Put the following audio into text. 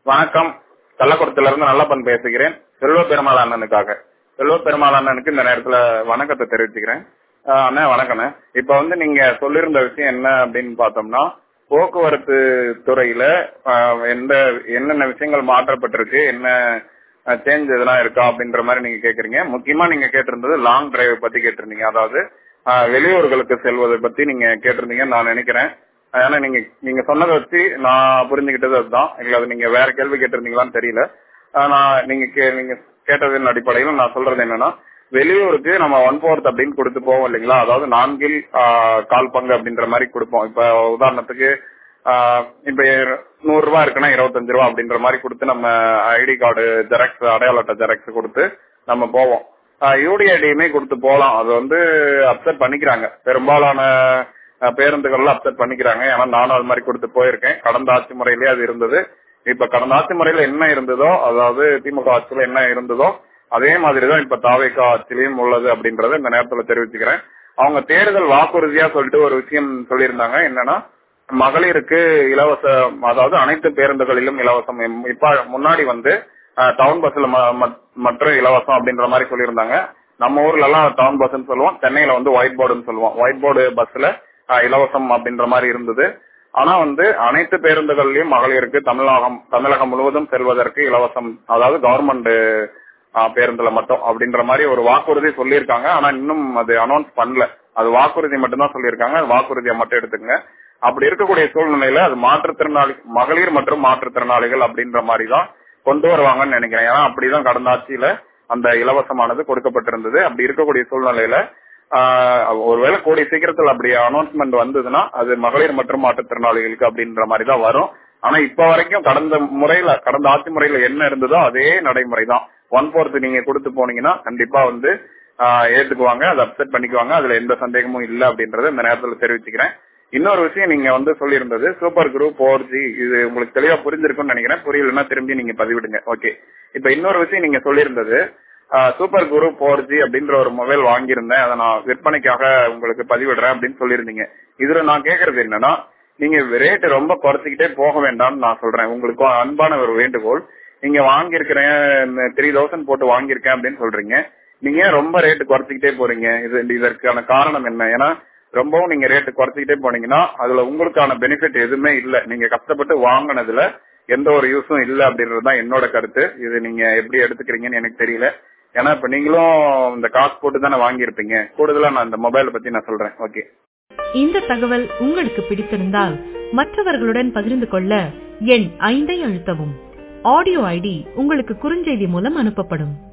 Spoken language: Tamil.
வணக்கம் கள்ளக்குளத்துல இருந்து நல்லப்பன் பேசுகிறேன் செல்வ பெருமாள் அண்ணனுக்காக செல்வ பெருமாள் அண்ணனுக்கு இந்த நேரத்துல வணக்கத்தை தெரிவிச்சுக்கிறேன் ஆஹ் அண்ணா வணக்கண்ணே இப்ப வந்து நீங்க சொல்லியிருந்த விஷயம் என்ன அப்படின்னு பார்த்தோம்னா போக்குவரத்து துறையில ஆஹ் எந்த என்னென்ன விஷயங்கள் மாற்றப்பட்டிருக்கு என்ன சேஞ்ச் இதெல்லாம் இருக்கா அப்படின்ற மாதிரி நீங்க கேக்குறீங்க முக்கியமா நீங்க கேட்டிருந்தது லாங் டிரைவ் பத்தி கேட்டிருந்தீங்க அதாவது ஆஹ் வெளியூர்களுக்கு செல்வதை பத்தி நீங்க கேட்டிருந்தீங்க நான் நினைக்கிறேன் ஏன்னா நீங்க நீங்க சொன்னதை வச்சு நான் புரிஞ்சுக்கிட்டது அதுதான் இல்லை அது நீங்க வேற கேள்வி கேட்டிருந்தீங்களான்னு தெரியல ஆஹ் நான் நீங்க கே- நீங்க கேட்டதின் அடிப்படையில் நான் சொல்றது என்னன்னா வெளியூருக்கு நம்ம ஒன் ஃபோர்த் அப்படின்னு கொடுத்து போவோம் இல்லைங்களா அதாவது நான்கில் ஆஹ் கால் பங்கு அப்படின்ற மாதிரி கொடுப்போம் இப்ப உதாரணத்துக்கு ஆஹ் இப்ப நூறு ரூபாய் இருக்குன்னா இருபத்தஞ்சு ரூபா அப்படின்ற மாதிரி கொடுத்து நம்ம ஐடி கார்டு ஜெராக்ஸ் அடையாள அட்டை ஜெராக்ஸ் கொடுத்து நம்ம போவோம் யூடிஐடியுமே கொடுத்து போகலாம் அது வந்து அப்செட் பண்ணிக்கிறாங்க பெரும்பாலான அஹ், பேருந்துகள்ல அப்செட் பண்ணிக்கிறாங்க ஏன்னா நானும் அது மாதிரி கொடுத்து போயிருக்கேன் கடந்த ஆட்சி முறையிலேயே அது இருந்தது இப்ப கடந்த ஆட்சி முறையில என்ன இருந்ததோ அதாவது திமுக ஆட்சியில என்ன இருந்ததோ அதே மாதிரிதான் இப்ப தாவேக்கா ஆட்சியிலையும் உள்ளது அப்படின்றத இந்த நேரத்துல தெரிவிச்சுக்கிறேன் அவங்க தேர்தல் வாக்குறுதியா சொல்லிட்டு ஒரு விஷயம் சொல்லியிருந்தாங்க என்னன்னா மகளிருக்கு இலவச அதாவது அனைத்து பேருந்துகளிலும் இலவசம் எம்- இப்ப முன்னாடி வந்து டவுன் பஸ்ல மற்றும் இலவசம் அப்படின்ற மாதிரி சொல்லியிருந்தாங்க நம்ம ஊர்ல எல்லாம் டவுன் பஸ்ன்னு சொல்லுவோம் சென்னையில வந்து ஒயிட் போர்டுன்னு சொல்லுவோம் ஒயிட் போர்டு பஸ்ல இலவசம் அப்படின்ற மாதிரி இருந்தது ஆனா வந்து அனைத்து பேருந்துகள்லயும் மகளிருக்கு தமிழகம் தமிழகம் முழுவதும் செல்வதற்கு இலவசம் அதாவது கவர்மெண்ட் பேருந்துல மட்டும் அப்படின்ற மாதிரி ஒரு வாக்குறுதி சொல்லியிருக்காங்க ஆனா இன்னும் அது அனௌன்ஸ் பண்ணல அது வாக்குறுதி மட்டும்தான் சொல்லியிருக்காங்க அது வாக்குறுதியை மட்டும் எடுத்துக்கங்க அப்படி இருக்கக்கூடிய சூழ்நிலையில அது மாற்றுத்திறனாளி மகளிர் மற்றும் மாற்றுத்திறனாளிகள் அப்படின்ற மாதிரி தான் கொண்டு வருவாங்கன்னு நினைக்கிறேன் ஏன்னா அப்படிதான் கடந்த ஆட்சியில அந்த இலவசமானது கொடுக்கப்பட்டிருந்தது அப்படி இருக்கக்கூடிய சூழ்நிலையில ஆஹ், ஒருவேளை கூடிய சீக்கிரத்தில் அப்படி அனௌன்ஸ்மெண்ட் வந்ததுன்னா அது மகளிர் மற்றும் மாற்றுத்திறனாளிகளுக்கு அப்படின்ற மாதிரி தான் வரும் ஆனா இப்ப வரைக்கும் கடந்த முறையில கடந்த ஆட்சி முறையில என்ன இருந்ததோ அதே நடைமுறை தான் ஒன் போர்த் நீங்க கொடுத்து போனீங்கன்னா கண்டிப்பா வந்து ஆஹ், ஏத்துக்குவாங்க அதை அப்செட் பண்ணிக்குவாங்க அதுல எந்த சந்தேகமும் இல்ல அப்படின்றத இந்த நேரத்துல தெரிவிச்சுக்கிறேன் இன்னொரு விஷயம் நீங்க வந்து சொல்லியிருந்தது சூப்பர் குரூப் ஃபோர் ஜி இது உங்களுக்கு தெளிவா புரிஞ்சிருக்கும்னு நினைக்கிறேன் புரியலன்னா திரும்பி நீங்க பதிவிடுங்க ஓகே இப்ப இன்னொரு விஷயம் நீங்க சொல்லியிருந்தது சூப்பர் குரு ஃபோர் ஜி அப்படின்ற ஒரு மொபைல் வாங்கியிருந்தேன் அதை நான் விற்பனைக்காக உங்களுக்கு பதிவிடுறேன் அப்படின்னு சொல்லியிருந்தீங்க இதுல நான் கேக்குறது என்னன்னா நீங்க ரேட் ரொம்ப குறைச்சிக்கிட்டே போக வேண்டாம்னு நான் சொல்றேன் உங்களுக்கு அன்பான ஒரு வேண்டுகோள் நீங்க வாங்கியிருக்கிறேன் த்ரீ தௌசண்ட் போட்டு வாங்கியிருக்கேன் அப்படின்னு சொல்றீங்க நீங்க ஏன் ரொம்ப ரேட் குறைச்சிக்கிட்டே போறீங்க இது இதற்கான காரணம் என்ன ஏன்னா ரொம்பவும் நீங்க ரேட் குறைச்சிக்கிட்டே போனீங்கன்னா அதுல உங்களுக்கான பெனிஃபிட் எதுவுமே இல்ல நீங்க கஷ்டப்பட்டு வாங்கினதுல எந்த ஒரு யூஸும் இல்ல அப்படின்றது தான் என்னோட கருத்து இது நீங்க எப்படி எடுத்துக்கிறீங்கன்னு எனக்கு தெரியல ஏன்னா இப்ப நீங்களும் இந்த காசு போட்டு தானே வாங்கியிருப்பீங்க கூடுதலா நான் இந்த மொபைலை பத்தி நான் சொல்றேன் ஓகே இந்த தகவல் உங்களுக்கு பிடித்திருந்தால் மற்றவர்களுடன் பகிர்ந்து கொள்ள எண் ஐந்தை அழுத்தவும் ஆடியோ ஐடி உங்களுக்கு குறுஞ்செய்தி மூலம் அனுப்பப்படும்